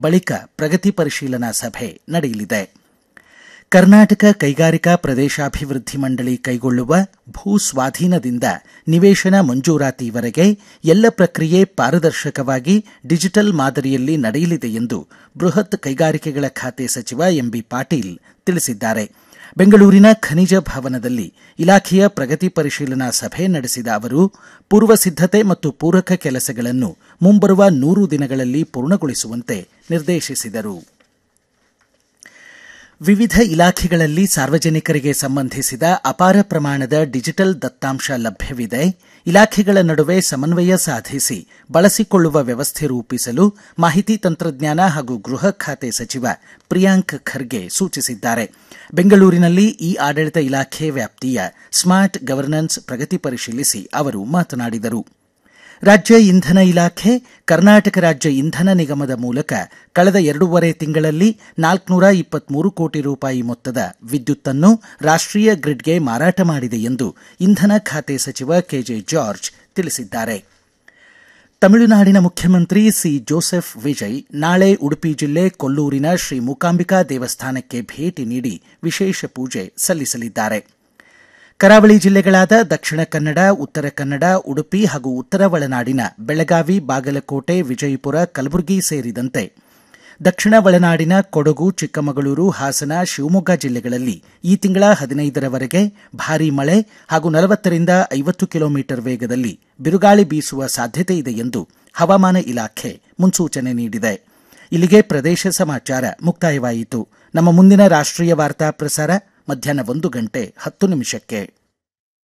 ಬಳಿಕ ಪ್ರಗತಿ ಪರಿಶೀಲನಾ ಸಭೆ ನಡೆಯಲಿದೆ ಕರ್ನಾಟಕ ಕೈಗಾರಿಕಾ ಪ್ರದೇಶಾಭಿವೃದ್ಧಿ ಮಂಡಳಿ ಕೈಗೊಳ್ಳುವ ಭೂ ಸ್ವಾಧೀನದಿಂದ ನಿವೇಶನ ಮಂಜೂರಾತಿವರೆಗೆ ಎಲ್ಲ ಪ್ರಕ್ರಿಯೆ ಪಾರದರ್ಶಕವಾಗಿ ಡಿಜಿಟಲ್ ಮಾದರಿಯಲ್ಲಿ ನಡೆಯಲಿದೆ ಎಂದು ಬೃಹತ್ ಕೈಗಾರಿಕೆಗಳ ಖಾತೆ ಸಚಿವ ಎಂಬಿ ಪಾಟೀಲ್ ತಿಳಿಸಿದ್ದಾರೆ ಬೆಂಗಳೂರಿನ ಖನಿಜ ಭವನದಲ್ಲಿ ಇಲಾಖೆಯ ಪ್ರಗತಿ ಪರಿಶೀಲನಾ ಸಭೆ ನಡೆಸಿದ ಅವರು ಪೂರ್ವ ಸಿದ್ಧತೆ ಮತ್ತು ಪೂರಕ ಕೆಲಸಗಳನ್ನು ಮುಂಬರುವ ನೂರು ದಿನಗಳಲ್ಲಿ ಪೂರ್ಣಗೊಳಿಸುವಂತೆ ನಿರ್ದೇಶಿಸಿದರು ವಿವಿಧ ಇಲಾಖೆಗಳಲ್ಲಿ ಸಾರ್ವಜನಿಕರಿಗೆ ಸಂಬಂಧಿಸಿದ ಅಪಾರ ಪ್ರಮಾಣದ ಡಿಜಿಟಲ್ ದತ್ತಾಂಶ ಲಭ್ಯವಿದೆ ಇಲಾಖೆಗಳ ನಡುವೆ ಸಮನ್ವಯ ಸಾಧಿಸಿ ಬಳಸಿಕೊಳ್ಳುವ ವ್ಯವಸ್ಥೆ ರೂಪಿಸಲು ಮಾಹಿತಿ ತಂತ್ರಜ್ಞಾನ ಹಾಗೂ ಗೃಹ ಖಾತೆ ಸಚಿವ ಪ್ರಿಯಾಂಕ್ ಖರ್ಗೆ ಸೂಚಿಸಿದ್ದಾರೆ ಬೆಂಗಳೂರಿನಲ್ಲಿ ಇ ಆಡಳಿತ ಇಲಾಖೆ ವ್ಯಾಪ್ತಿಯ ಸ್ಮಾರ್ಟ್ ಗವರ್ನೆನ್ಸ್ ಪ್ರಗತಿ ಪರಿಶೀಲಿಸಿ ಅವರು ಮಾತನಾಡಿದರು ರಾಜ್ಯ ಇಂಧನ ಇಲಾಖೆ ಕರ್ನಾಟಕ ರಾಜ್ಯ ಇಂಧನ ನಿಗಮದ ಮೂಲಕ ಕಳೆದ ಎರಡೂವರೆ ತಿಂಗಳಲ್ಲಿ ನಾಲ್ಕುನೂರ ಇಪ್ಪತ್ಮೂರು ಕೋಟಿ ರೂಪಾಯಿ ಮೊತ್ತದ ವಿದ್ಯುತ್ತನ್ನು ರಾಷ್ಟೀಯ ಗ್ರಿಡ್ಗೆ ಮಾರಾಟ ಮಾಡಿದೆ ಎಂದು ಇಂಧನ ಖಾತೆ ಸಚಿವ ಕೆಜೆ ಜಾರ್ಜ್ ತಿಳಿಸಿದ್ದಾರೆ ತಮಿಳುನಾಡಿನ ಮುಖ್ಯಮಂತ್ರಿ ಸಿ ಜೋಸೆಫ್ ವಿಜಯ್ ನಾಳೆ ಉಡುಪಿ ಜಿಲ್ಲೆ ಕೊಲ್ಲೂರಿನ ಶ್ರೀ ಮೂಕಾಂಬಿಕಾ ದೇವಸ್ಥಾನಕ್ಕೆ ಭೇಟಿ ನೀಡಿ ವಿಶೇಷ ಪೂಜೆ ಸಲ್ಲಿಸಲಿದ್ದಾರೆ ಕರಾವಳಿ ಜಿಲ್ಲೆಗಳಾದ ದಕ್ಷಿಣ ಕನ್ನಡ ಉತ್ತರ ಕನ್ನಡ ಉಡುಪಿ ಹಾಗೂ ಉತ್ತರ ಒಳನಾಡಿನ ಬೆಳಗಾವಿ ಬಾಗಲಕೋಟೆ ವಿಜಯಪುರ ಕಲಬುರಗಿ ಸೇರಿದಂತೆ ದಕ್ಷಿಣ ಒಳನಾಡಿನ ಕೊಡಗು ಚಿಕ್ಕಮಗಳೂರು ಹಾಸನ ಶಿವಮೊಗ್ಗ ಜಿಲ್ಲೆಗಳಲ್ಲಿ ಈ ತಿಂಗಳ ಹದಿನೈದರವರೆಗೆ ಭಾರೀ ಮಳೆ ಹಾಗೂ ನಲವತ್ತರಿಂದ ಐವತ್ತು ಕಿಲೋಮೀಟರ್ ವೇಗದಲ್ಲಿ ಬಿರುಗಾಳಿ ಬೀಸುವ ಸಾಧ್ಯತೆ ಇದೆ ಎಂದು ಹವಾಮಾನ ಇಲಾಖೆ ಮುನ್ಸೂಚನೆ ನೀಡಿದೆ ಇಲ್ಲಿಗೆ ಪ್ರದೇಶ ಸಮಾಚಾರ ಮುಕ್ತಾಯವಾಯಿತು ನಮ್ಮ ಮುಂದಿನ ರಾಷ್ಟ್ರೀಯ ವಾರ್ತಾ ಪ್ರಸಾರ ಮಧ್ಯಾಹ್ನ ಒಂದು ಗಂಟೆ ಹತ್ತು ನಿಮಿಷಕ್ಕೆ